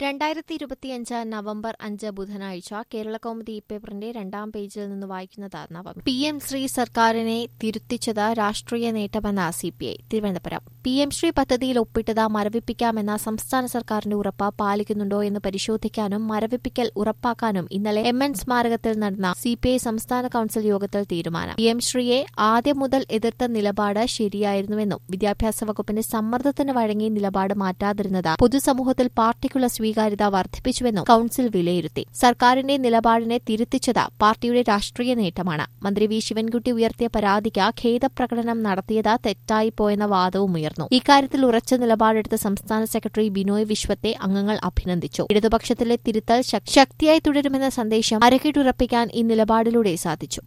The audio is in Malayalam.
രണ്ടായിരത്തി ഇരുപത്തിയഞ്ച് നവംബർ അഞ്ച് ബുധനാഴ്ച കേരള കൗമുദി പേപ്പറിന്റെ രണ്ടാം പേജിൽ നിന്ന് വായിക്കുന്നത് നവമി പി എം ശ്രീ സർക്കാരിനെ തിരുത്തിച്ചത് രാഷ്ട്രീയ നേട്ടമെന്ന C P I Thiruvananthapuram P M Shri പദ്ധതിയിൽ ഒപ്പിട്ടത് മരവിപ്പിക്കാമെന്ന സംസ്ഥാന സർക്കാരിന്റെ ഉറപ്പ് പാലിക്കുന്നുണ്ടോ എന്ന് പരിശോധിക്കാനും മരവിപ്പിക്കൽ ഉറപ്പാക്കാനും ഇന്നലെ എം എൻ സ്മാരകത്തിൽ നടന്ന സി പി ഐ സംസ്ഥാന കൌൺസിൽ യോഗത്തിൽ തീരുമാനം പി എം ശ്രീയെ ആദ്യം മുതൽ എതിർത്ത നിലപാട് ശരിയായിരുന്നുവെന്നും വിദ്യാഭ്യാസ വകുപ്പിന്റെ സമ്മർദ്ദത്തിന് വഴങ്ങി നിലപാട് മാറ്റാതിരുന്നത് പൊതുസമൂഹത്തിൽ പാർട്ടിക്കുള്ള സ്വീകാര്യത വർദ്ധിപ്പിച്ചുവെന്നും കൌൺസിൽ വിലയിരുത്തി സർക്കാരിന്റെ നിലപാടിനെ തിരുത്തിച്ചത് പാർട്ടിയുടെ രാഷ്ട്രീയ നേട്ടമാണ് മന്ത്രി വി ശിവൻകുട്ടി ഉയർത്തിയ പരാതിക്ക് ഖേദപ്രകടനം നടത്തിയത് തെറ്റായിപ്പോയെന്ന വാദവും ഉയർന്നു ഇക്കാര്യത്തിൽ ഉറച്ച നിലപാടെടുത്ത സംസ്ഥാന സെക്രട്ടറി ബിനോയ് വിശ്വത്തെ അംഗങ്ങൾ അഭിനന്ദിച്ചു ഇടതുപക്ഷത്തിലെ തിരുത്തൽ ശക്- ശക്തിയായി തുടരുമെന്ന സന്ദേശം അരക്കിട്ടുറപ്പിക്കാൻ ഈ നിലപാടിലൂടെ സാധിച്ചു